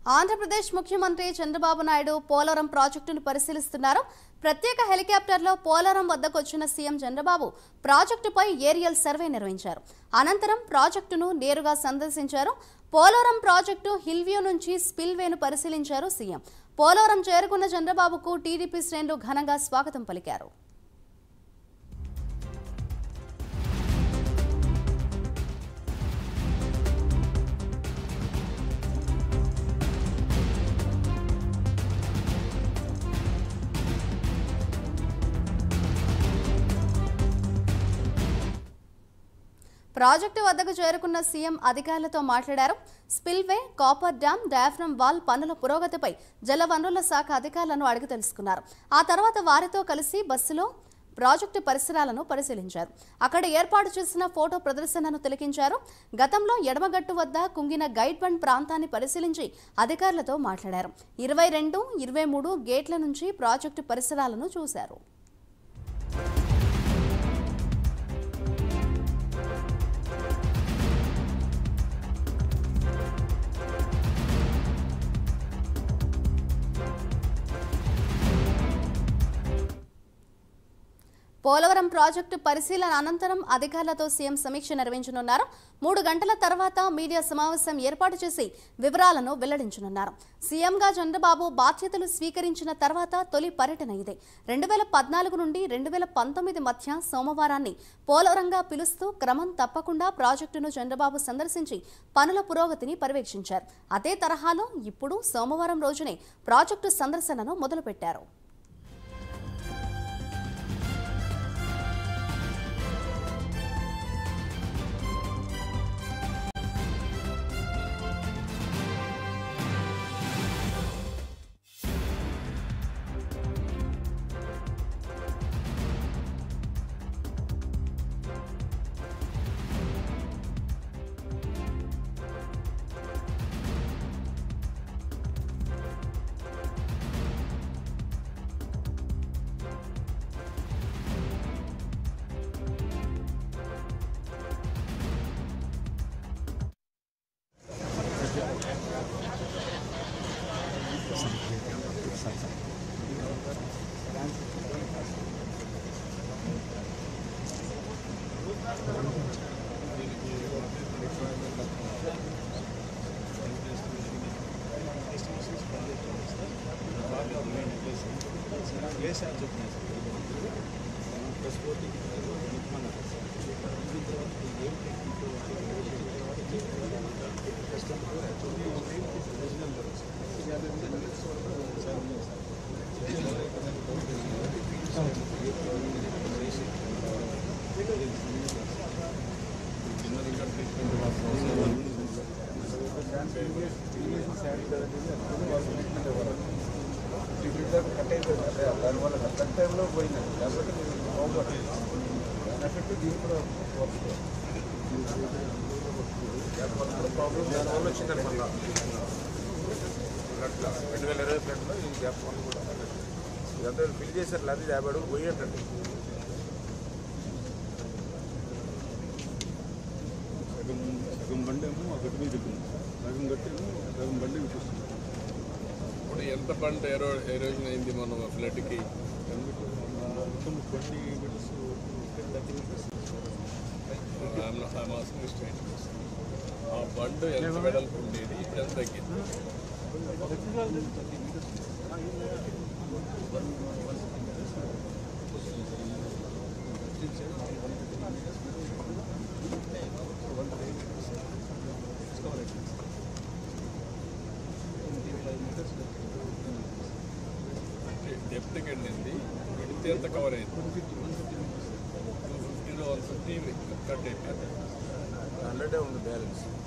ఆంధ్రప్రదేశ్ ముఖ్యమంత్రి చంద్రబాబు నాయుడు పోలవరం ప్రాజెక్టును పరిశీలిస్తున్నారు ప్రత్యేక హెలికాప్టర్లో పోలవరం వద్దకు వచ్చిన సీఎం చంద్రబాబు ప్రాజెక్టుపై ఏరియల్ సర్వే నిర్వహించారు అనంతరం ప్రాజెక్టును నేరుగా సందర్శించారు పోలవరం ప్రాజెక్టు హిల్ వ్యూ నుంచి స్పిల్వేను పరిశీలించారు సీఎం పోలవరం చేరుకున్న చంద్రబాబుకు టీడీపీ శ్రేణులు ఘనంగా స్వాగతం పలికారు ప్రాజెక్టు వద్దకు చేరుకున్న సీఎం అధికారులతో మాట్లాడారు spillway coffer dam diaphragm wall పనుల పురోగతిపై జలవనరుల శాఖ అధికారులను అడిగి తెలుసుకున్నారు ఆ తర్వాత వారితో కలిసి బస్సులో ప్రాజెక్టు పరిసరాలను పరిశీలించారు అక్కడ ఏర్పాటు చేసిన ఫోటో ప్రదర్శనను తిలకించారు గతంలో ఎడమగట్టు వద్ద కుంగిన గైడ్ బండ్ ప్రాంతాన్ని పరిశీలించి అధికారులతో మాట్లాడారు ఇరవై రెండు ఇరవై మూడు గేట్ల నుంచి ప్రాజెక్టు పరిసరాలను చూశారు పోలవరం ప్రాజెక్టు పరిశీలన అనంతరం అధికారులతో సీఎం సమీక్ష నిర్వహించనున్నారు మూడు గంటల తర్వాత మీడియా సమావేశం ఏర్పాటు చేసి వివరాలను వెల్లడించనున్నారు సీఎంగా చంద్రబాబు బాధ్యతలు స్వీకరించిన తర్వాత తొలి పర్యటన ఇదే రెండు వేల పద్నాలుగు నుండి రెండు వేల పంతొమ్మిది మధ్య సోమవారాన్ని పోలవరంగా పిలుస్తూ క్రమం తప్పకుండా ప్రాజెక్టును చంద్రబాబు సందర్శించి పనుల పురోగతిని పర్యవేక్షించారు అదే తరహాలో ఇప్పుడు సోమవారం రోజునే ప్రాజెక్టు సందర్శనను మొదలుపెట్టారు దానివల్ల కరెక్ట్ టైంలో పోయింది కాబట్టి పోగొట్టు ఎఫెక్ట్ దీని కూడా ప్రాబ్లం దానివల్ల వచ్చిందని మళ్ళీ ఫ్లడ్లో రెండు వేల ఇరవై ఫ్లడ్లో ఈ గ్యాప్ వల్ల కూడా ఇదంతా ఫిల్ చేశారు లేదా యాభై అడుగులు పోయేటండి సగం సగం బండి ఏమో ఆ గట్టి మీద ఉంది సగం గట్టి ఏమో సగం బండి వినిపిస్తుంది ఇప్పుడు ఎంత పంట ఎరో ఎరోజన్ అయింది మనం ఫ్లడ్కి మొత్తం ట్వంటీ మీటర్స్ థర్టీ మీటర్స్ ఆ బండ్ ఎంత వెడల్పు ఉండేది ఇప్పుడు ఎంత తగ్గింది డెప్త్కి వెళ్ళింది విడితే ఎంత కవర్ అయింది టూ ఫిఫ్టీలో వన్ ఫిఫ్టీ కట్ అయిపోయింది హండ్రెడే ఉంది బ్యాలెన్స్